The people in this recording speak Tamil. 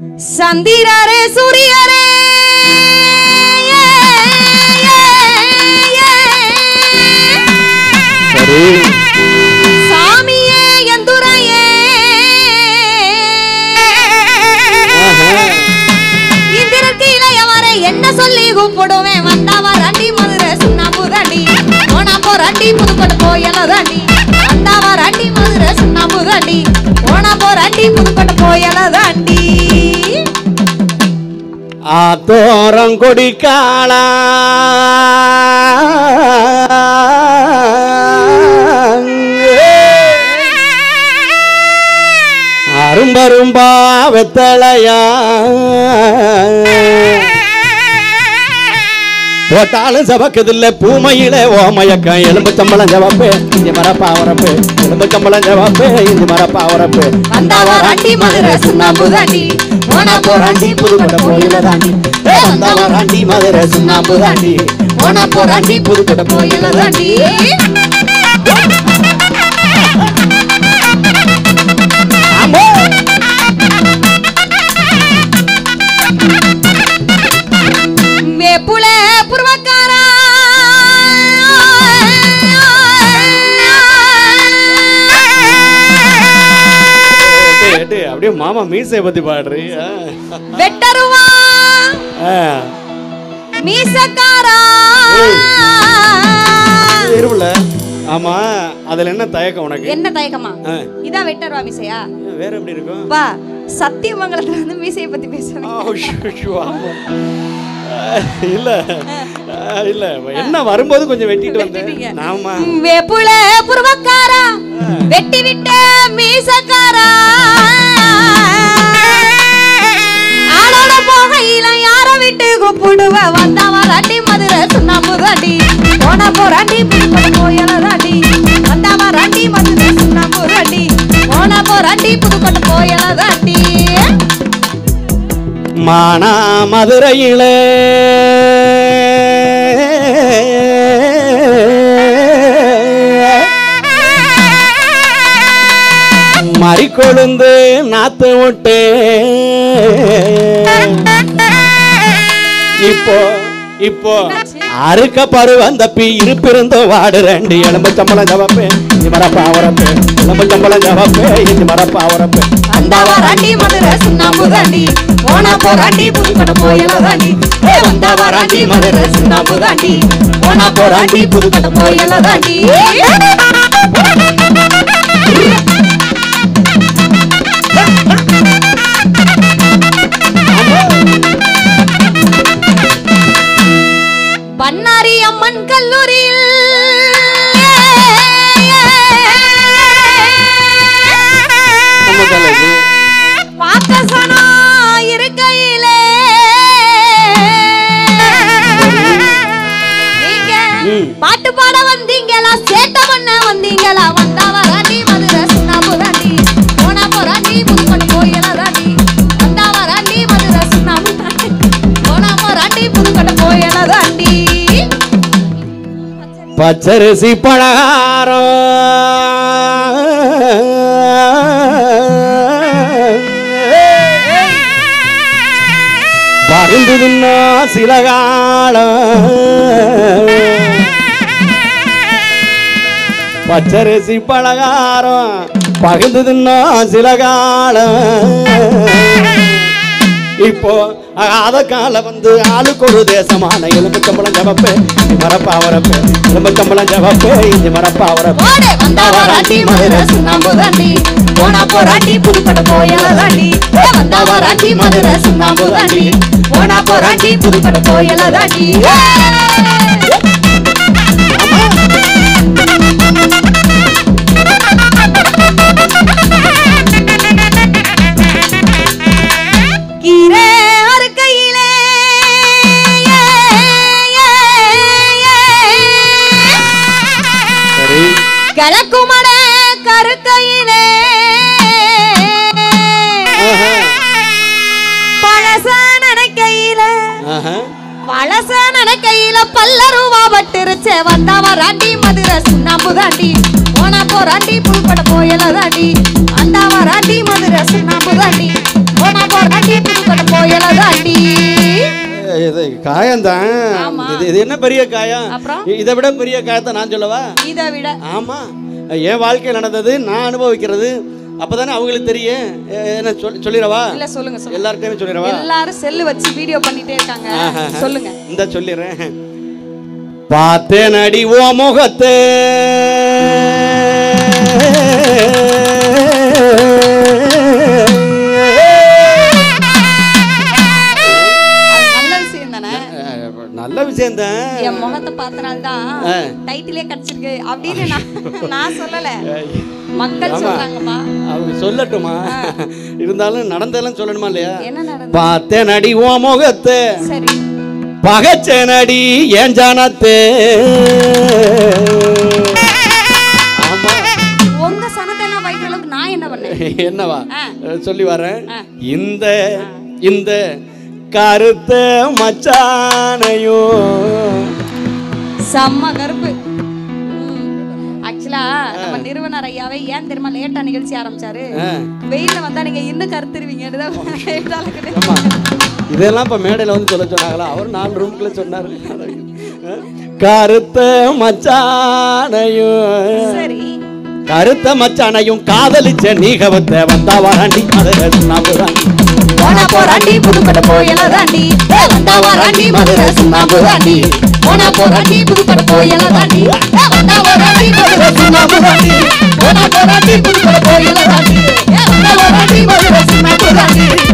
சந்திரரே சூரியரே சரி சாமியே எந்துரையே இந்திரக்கு இளையவரை என்ன சொல்லி கூப்பிடுவேன் வந்தவ ரண்டி மதுரை சுண்ணாம்பு தண்டி போனா போ ரண்டி புதுக்கோட்டை போயலதாண்டி வந்தவ ரண்டி மதுரை சுண்ணாம்பு தண்டி போனா போ ரண்டி புதுக்கோட்டை போயலதாண்டி ஆத்தோரம் கொடிக்காளா அரும்பரும்பா வெத்தலையா போட்டாலும் சபக்குதில்ல பூமையில ஓமயக்கம் எலும்பு சம்பளம் ஜவப்பு இஞ்சி மரப்பா வரப்பு எலும்பு சம்பளம் ஜவப்பு இஞ்சி மரப்பா வரப்பு வந்தவ ரண்டி மதுரை சுண்ணாம்பு தண்டி போனா போ ரண்டி புதுக்கோட்டை போயலதாண்டி வந்தவ ராண்டி மதுரை சுண்ணாம்பு தாண்டி போனா போ ரண்டி புதுக்கோட்டை போயலதாண்டி வேப்புல புருவக்காரா ஏட்டு, ஏட்டு, அப்படியே மாமா மீசை பத்தி பாடுறீ ஆ. வெட்டருவா ஆ. மீசக்காரா இருவுல ஆமா அதுல என்ன தயக்கம் உனக்கு என்ன தயக்கமா ஆ. இதான் வெட்டருவா மீசையா ஏன் வேற எப்படி இருக்கும் பா சத்தியமங்கலத்துல வந்து மீசையை பத்தி பேசுறேன் ஆ, ஷு, ஷு, ஆமா. ஆ, இல்ல ஆ, இல்ல என்ன வரும்போது கொஞ்சம் வெட்டிட்டு வெட்டிட்டீங்க. வந்தேன் ஆமா வேப்புல புருவக்காரா வெட்டி விட்ட மீசக்காரா ஆளோட போகையில யார விட்டு கூப்பிடுவ வந்தவ ராண்டி மதுரை சுண்ணாம்பு தாண்டி போன போராண்டி புதுக்கோட்டை போயலதாண்டி வந்தவ ராண்டி மதுரை சுண்ணாம்பு தாண்டி போன போராண்டி புதுக்கோட்டை போயலதாண்டி மானா மதுரையிலே மறிக்கொழுந்து நாத்து விட்டு இப்போ இப்போ அறுக்க பருவம் தப்பி இருப்பிருந்தோ வாடு ரெண்டு எலும்பு சம்பளம் ஜவப்பே இது மரப்பா அவரப்பே எலும்பு சம்பளம் ஜவப்பே இது மரப்பா அவரப்பே வந்தவ ராண்டி மதுரை சுண்ணாம்பு தாண்டி போன போராண்டி புதுக்கோட்டை போயலதாண்டி ஏ வந்தவ ராண்டி மதுரை சுண்ணாம்பு தாண்டி போன போராண்டி புதுக்கோட்டை போயலதாண்டி பண்ணாரி அம்மன் கல்லூரியில் நம்ம காலேஜ் பாக்கசனா இருக்கையிலே நீங்க ம். பாட்டு பாட வந்தீங்களா சேட்டை பண்ண வந்தீங்களா வந்தவ ராண்டி மதுரை சுண்ணாம்பு தாண்டி போனா போராண்டி புதுக்கோட்டை கோயில தாண்டி வந்தவ ராண்டி மதுரை சுண்ணாம்பு தாண்டி போனா போராண்டி புதுக்கோட்டை கோயில தாண்டி பச்சரிசி பலகாரம் பருந்து தின்னா சில காலம் பச்சரிசி பலகாரம் பகிர்ந்து தின்னா சில காலம் இப்போ அத கால வந்து ஆளுக்கு ஒரு தேசமான எலும்பு சம்பளம் ஜவப்பே இஞ்சி மரப்பா வரப்பே எலும்பு சம்பளம் ஜவப்பே இஞ்சி மரப்பா வரப்பே ஓடே வந்தவ ராண்டி மதுரை சுண்ணாம்பு தாண்டி போனா போராண்டி புதுக்கோட்டை கோயில தாண்டி ஏ வந்தவ ராண்டி மதுரை சுண்ணாம்பு தாண்டி போனா போராண்டி புதுக்கோட்டை கோயில தாண்டி கீரை அறுக்கையிலே சரி கிழக்குமட கருக்கையிலே ஆஹா. பழச நினைக்கையில ஆஹா. பழச நினைக்கையில பல்ல ரூபா பட்டுருச்சே வந்தவ ராண்டி மதுரை சுண்ணாம்பு தாண்டி போனா போராண்டி புதுக்கோட்டை போயல தாண்டி வந்தவ ராண்டி மதுரை சுண்ணாம்பு தாண்டி போனா போராண்டி புதுக்கோட்டை போயல தாண்டி இது காயம்தான் ஆமா. இது இது என்ன பெரிய காயம் அப்புறம்? இ- இதை விட பெரிய காயத்தை நான் சொல்லவா இதை விட ஆமா என் வாழ்க்கையில் நடந்தது நான் அனுபவிக்கிறது அப்பதானே அவங்களுக்கு தெரியும் எ- என்ன சொல்லி சொல்லிடவா இல்ல சொல்லுங்க சொல்லுங்க எல்லார்ட்டையுமே சொல்லிடவா எல்லாரும் செல்லு வச்சு வீடியோ பண்ணிட்டே இருக்காங்க சொல்லுங்க இந்த சொல்லிடுறேன் பார்த்தேன் அடி ஓ முகத்தை அது நல்ல விஷயம் தானே நல்ல விஷயம்தான் என் முகத்தை பார்த்தனால்தான் ஆ. டைட்டிலே கிடைச்சிருக்கு அப்படின்னு நான் நான் சொல்லல மக்கள் ஆமா. சொல்றாங்கம்மா அவங்க சொல்லட்டுமா இருந்தாலும் நடந்ததெல்லாம் சொல்லணுமா இல்லையா என்ன நடந்தது பார்த்தேன் அடி ஓ முகத்தை சரி பகச்சனடி ஏன் ஜானத்தே ஆமா உங்க சனத்தை எல்லாம் வைக்கிற அளவுக்கு நான் என்ன பண்ணேன் என்னவா ஆ. சொல்லி வரேன் ஆ. இந்த இந்த கருத்த மச்சானையும் செம்ம கருப்பு ஆக்சுவலா நம்ம நிறுவனர் ஐயாவே ஏன் தெரியுமா லேட்டா நிகழ்ச்சி ஆரம்பிச்சாரு ஆ. வெயில்ல வந்தா நீங்க இன்னும் கருத்துருவீங்கன்னு தான் late-ஆ இருக்குது. ஆமா இதெல்லாம் இப்ப மேடையில வந்து சொல்ல சொன்னாங்களா அவர் நாலு ரூம்குள்ள சொன்னாரு கருத்த மச்சானையும் சரி கருத்த மச்சானையும் காதலிச்ச நீ கவத்த வந்தா வராண்டி மதுரை சுண்ணாம்புராண்டி போனா போராண்டி புதுக்கடை போயல தாண்டி ஏ, வந்தா வராண்டி மதுரை சுண்ணாம்பு தாண்டி போனா போராண்டி புதுக்கடை போயல தாண்டி ஏ, வந்தா வராண்டி மதுரை சுண்ணாம்பு தாண்டி போனா போராண்டி புதுக்கடை போயல தாண்டி ஏ, வந்தா வராண்டி மதுரை சுண்ணாம்பு தாண்டி